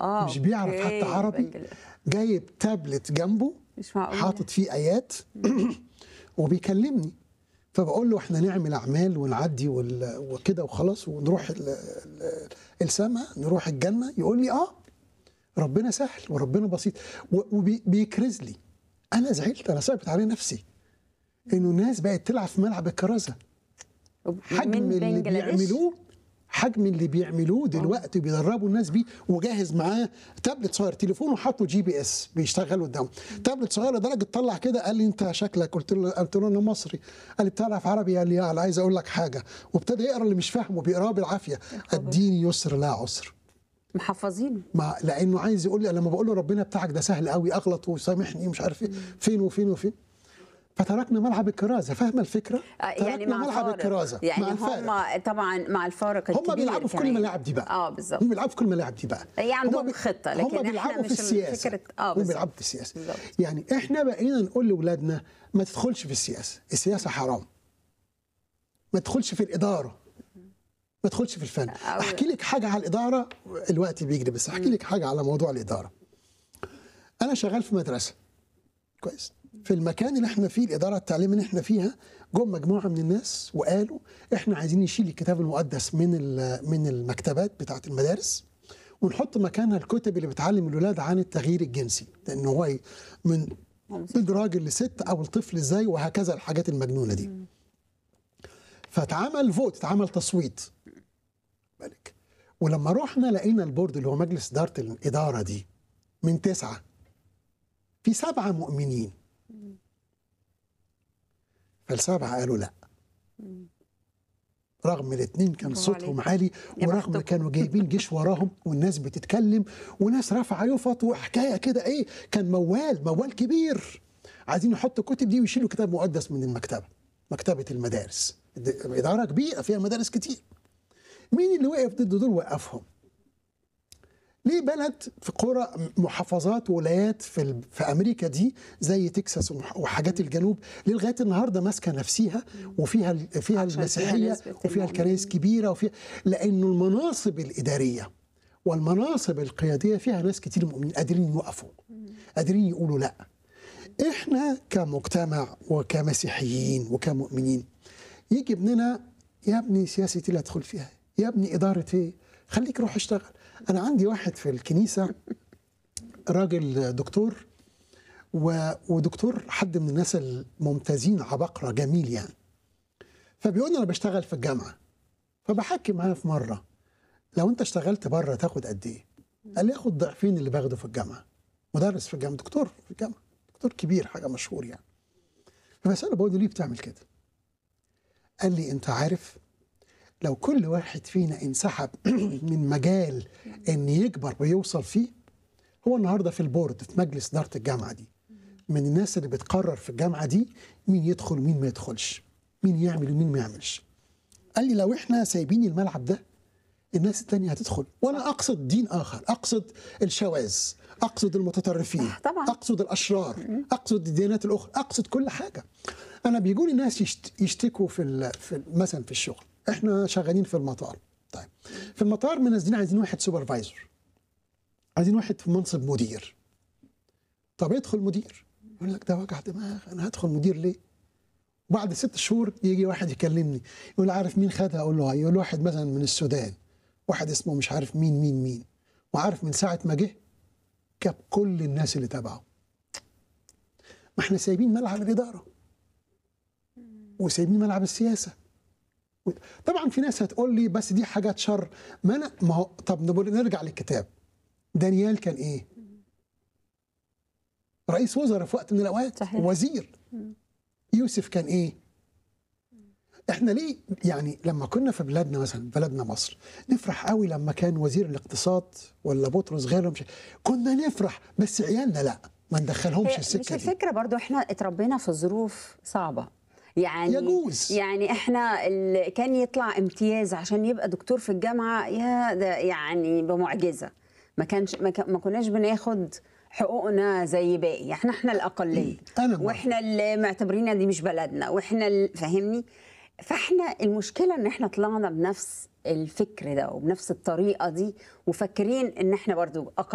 اه مش بيعرف أوكي، حتى عربي بنجل- جايب تابلت جنبه مش معقول حاطط فيه ايات وبيكلمني فبقول له احنا نعمل اعمال ونعدي وال- وكده وخلاص ونروح ال- ال- السماء نروح الجنه يقول لي اه ربنا سهل وربنا بسيط وبيكرز لي انا زعلت انا صعبت علي نفسي انه الناس بقت تلعب في ملعب الكرازه حجم من اللي بنجلاديش؟ بيعملوه حجم اللي بيعملوه دلوقتي بيدربوا الناس بيه وجاهز معاه تابلت صغير تليفونه حاطه جي بي اس بيشتغل قدامه تابلت صغير لدرجه طلع كده قال لي انت شكلك قلت له قلت له انا مصري قال لي بتعرف عربي قال لي لا عايز اقول لك حاجه وابتدى يقرا اللي مش فاهمه بيقراه بالعافيه الدين يسر لا عسر محفظينه مع لانه عايز يقول لي لما بقول له ربنا بتاعك ده سهل قوي اغلط وسامحني ومش عارف ايه فين وفين وفين فتركنا ملعب الكرازه فاهمه الفكره؟ آه، يعني تركنا مع ملعب الفارق الكرازه يعني مع الفارق هم طبعا مع الفارق الكبير هم بيلعبوا في كل كمان. الملاعب دي بقى اه بالظبط هم بيلعبوا في كل الملاعب دي بقى هي عندهم هم بي- خطة، هم لكن إحنا بيلعبوا مش في السياسه فكرة- آه، هم بالظبط. بيلعبوا في السياسه بالظبط. يعني احنا بقينا نقول لاولادنا ما تدخلش في السياسه السياسه حرام ما تدخلش في الاداره ما تدخلش في الفن أو- احكي لك حاجه على الاداره الوقت بيجري بس احكي لك حاجه على موضوع الاداره انا شغال في مدرسه كويس في المكان اللي احنا فيه الاداره التعليميه اللي احنا فيها جم مجموعه من الناس وقالوا احنا عايزين نشيل الكتاب المقدس من ال- من المكتبات بتاعه المدارس ونحط مكانها الكتب اللي بتعلم الولاد عن التغيير الجنسي لان هو ي- من من راجل لست او الطفل ازاي وهكذا الحاجات المجنونه دي فاتعمل فوت اتعمل تصويت بالك ولما رحنا لقينا البورد اللي هو مجلس اداره الاداره دي من تسعه في سبعه مؤمنين فالسبعه قالوا لا رغم الاثنين كان برافو صوتهم عليك. عالي يا ورغم بختكم. كانوا جايبين جيش وراهم والناس بتتكلم وناس رافعه يفط وحكايه كده ايه كان موال موال كبير عايزين يحطوا الكتب دي ويشيلوا كتاب مقدس من المكتبه مكتبه المدارس د- اداره كبيره فيها مدارس كتير مين اللي وقف ضد دول وقفهم ليه بلد في قرى محافظات وولايات في ال- في امريكا دي زي تكساس ومح- وحاجات الجنوب ليه لغايه النهارده ماسكه نفسها وفيها ال- فيها عشان فيها المسيحيه نسبة وفيها المؤمنين. الكنائس كبيره وفيها لانه المناصب الاداريه والمناصب القياديه فيها ناس كتير مؤمنين قادرين يوقفوا قادرين يقولوا لا احنا كمجتمع وكمسيحيين وكمؤمنين يجي ابننا يا ابني سياسه اللي ادخل فيها يا ابني اداره ايه خليك روح اشتغل انا عندي واحد في الكنيسه راجل دكتور و... ودكتور حد من الناس الممتازين عبقرة جميل يعني فبيقول لي انا بشتغل في الجامعه فبحكي معاه في مره لو انت اشتغلت بره تاخد قد ايه؟ قال لي اخد ضعفين اللي باخده في الجامعه مدرس في الجامعه دكتور في الجامعه دكتور كبير حاجه مشهور يعني فبساله بقول له ليه بتعمل كده؟ قال لي انت عارف لو كل واحد فينا انسحب من مجال ان يكبر ويوصل فيه هو النهارده في البورد في مجلس اداره الجامعه دي من الناس اللي بتقرر في الجامعه دي مين يدخل ومين ما يدخلش مين يعمل ومين ما يعملش قال لي لو احنا سايبين الملعب ده الناس التانية هتدخل وانا اقصد دين اخر اقصد الشواذ اقصد المتطرفين طبعاً. اقصد الاشرار اقصد الديانات الاخرى اقصد كل حاجه انا بيجوني ناس يشت- يشتكوا في, ال- في ال- مثلا في الشغل احنا شغالين في المطار طيب في المطار منزلين عايزين واحد سوبرفايزر عايزين واحد في منصب مدير طب يدخل مدير يقول لك ده وجع دماغ انا هدخل مدير ليه بعد ست شهور يجي واحد يكلمني يقول عارف مين خدها اقول له يقول واحد مثلا من السودان واحد اسمه مش عارف مين مين مين وعارف من ساعه ما جه جاب كل الناس اللي تبعه ما احنا سايبين ملعب الاداره وسايبين ملعب السياسه و- طبعا في ناس هتقول لي بس دي حاجات شر ما انا ما هو طب نقول- نرجع للكتاب دانيال كان ايه؟ رئيس وزراء في وقت من الاوقات صحيح. وزير يوسف كان ايه؟ احنا ليه يعني لما كنا في بلادنا مثلا بلدنا مصر نفرح قوي لما كان وزير الاقتصاد ولا بطرس غيره مش كنا نفرح بس عيالنا لا ما ندخلهمش هي مش السكه دي الفكره برضو احنا اتربينا في ظروف صعبه يعني يجوز. يعني احنا اللي كان يطلع امتياز عشان يبقى دكتور في الجامعه يا ده يعني بمعجزه ما كانش ما, كان ما كناش بناخد حقوقنا زي باقي احنا احنا الاقليه أنا موافق. واحنا اللي معتبرينها دي مش بلدنا واحنا اللي فاهمني فاحنا المشكله ان احنا طلعنا بنفس الفكر ده وبنفس الطريقه دي وفاكرين ان احنا برضو